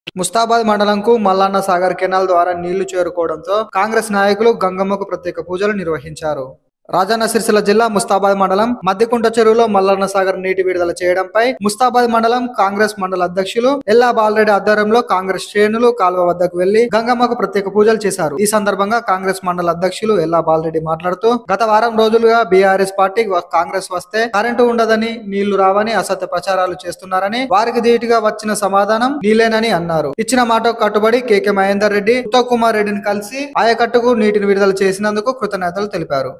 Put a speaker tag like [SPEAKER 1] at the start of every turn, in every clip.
[SPEAKER 1] ముస్తాబాద్ మండలంకు మల్లన్న సాగర్ కెనాల్ ద్వారా నీళ్లు చేరుకోవడంతో కాంగ్రెస్ నాయకులు గంగమ్మకు ప్రత్యేక పూజలు నిర్వహించారు రాజన్న సిరిసిల్ల జిల్లా ముస్తాబాద్ మండలం మద్దికుంట చెరువులో మల్లన్న సాగర్ నీటి విడుదల చేయడంపై ముస్తాబాద్ మండలం కాంగ్రెస్ మండల అధ్యక్షులు ఎల్లా బాలరెడ్డి ఆధ్వర్యంలో కాంగ్రెస్ శ్రేణులు కాలువ వద్దకు వెళ్లి గంగమ్మకు ప్రత్యేక పూజలు చేశారు ఈ సందర్భంగా కాంగ్రెస్ మండల అధ్యక్షులు ఎల్లా బాలరెడ్డి మాట్లాడుతూ గత వారం రోజులుగా బీఆర్ఎస్ పార్టీ వ- కాంగ్రెస్ వస్తే కరెంటు ఉండదని నీళ్లు రావని అసత్య ప్రచారాలు చేస్తున్నారని వారికి ధీటుగా వచ్చిన సమాధానం నీలేనని అన్నారు ఇచ్చిన మాట కట్టుబడి కేకే మహేందర్ రెడ్డి ఉత్తమ్ కుమార్ రెడ్డిని కలిసి ఆయకట్టుకు నీటిని విడుదల చేసినందుకు కృతజ్ఞతలు తెలిపారు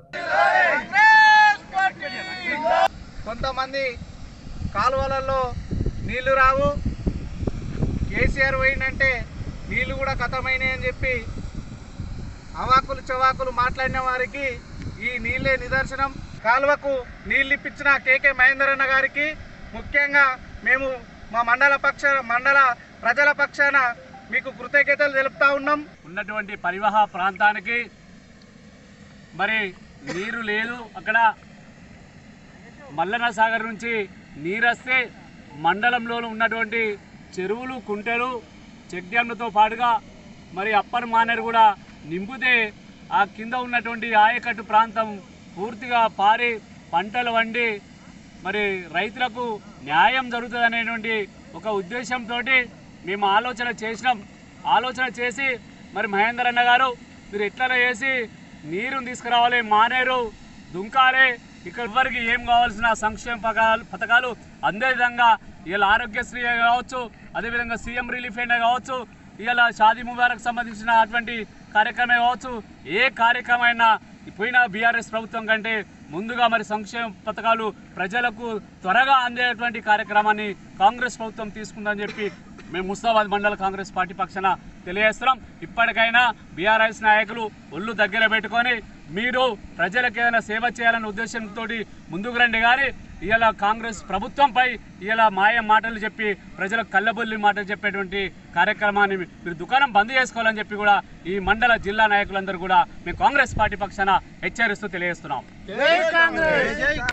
[SPEAKER 2] కొంతమంది కాలువలలో నీళ్లు రావు కేసీఆర్ పోయిందంటే నీళ్లు కూడా కథమైనాయి అని చెప్పి అవాకులు చవాకులు మాట్లాడిన వారికి ఈ నీళ్ళే నిదర్శనం కాలువకు నీళ్ళు ఇప్పించిన కేకే మహేందర్ అన్న గారికి ముఖ్యంగా మేము మా మండల పక్ష మండల ప్రజల పక్షాన మీకు కృతజ్ఞతలు తెలుపుతా ఉన్నాం
[SPEAKER 3] ఉన్నటువంటి పరివాహ ప్రాంతానికి మరి నీరు లేదు అక్కడ మల్లన్న సాగర్ నుంచి నీరు వస్తే మండలంలో ఉన్నటువంటి చెరువులు కుంటలు చెక్ డ్యామ్లతో పాటుగా మరి అప్పర్ మానేరు కూడా నింపితే ఆ కింద ఉన్నటువంటి ఆయకట్టు ప్రాంతం పూర్తిగా పారి పంటలు వండి మరి రైతులకు న్యాయం జరుగుతుంది అనేటువంటి ఒక ఉద్దేశంతో మేము ఆలోచన చేసినాం ఆలోచన చేసి మరి మహేందర్ అన్న గారు మీరు ఎట్లా చేసి నీరుని తీసుకురావాలి మానేరు దుంకాలి ఇక్కడ ఎవరికి ఏం కావాల్సిన సంక్షేమ పథకాలు పథకాలు అందే విధంగా ఇలా ఆరోగ్యశ్రీ కావచ్చు అదేవిధంగా సీఎం రిలీఫ్ అయినా కావచ్చు ఇలా షాదీ ముబారక్ సంబంధించిన అటువంటి కార్యక్రమం కావచ్చు ఏ కార్యక్రమం అయినా పోయిన బీఆర్ఎస్ ప్రభుత్వం కంటే ముందుగా మరి సంక్షేమ పథకాలు ప్రజలకు త్వరగా అందేటువంటి కార్యక్రమాన్ని కాంగ్రెస్ ప్రభుత్వం తీసుకుందని చెప్పి మేము ముస్తాబాద్ మండల కాంగ్రెస్ పార్టీ పక్షాన తెలియజేస్తున్నాం ఇప్పటికైనా బీఆర్ఎస్ నాయకులు ఒళ్ళు దగ్గర పెట్టుకొని మీరు ప్రజలకు ఏదైనా సేవ చేయాలనే ఉద్దేశంతో ముందుకు రండి కానీ ఇలా కాంగ్రెస్ ప్రభుత్వంపై ఇలా మాయ మాటలు చెప్పి ప్రజలకు కళ్ళబొల్లి మాటలు చెప్పేటువంటి కార్యక్రమాన్ని మీరు దుకాణం బంద్ చేసుకోవాలని చెప్పి కూడా ఈ మండల జిల్లా నాయకులందరూ కూడా మేము కాంగ్రెస్ పార్టీ పక్షాన హెచ్చరిస్తూ తెలియజేస్తున్నాం
[SPEAKER 2] జై కాంగ్రెస్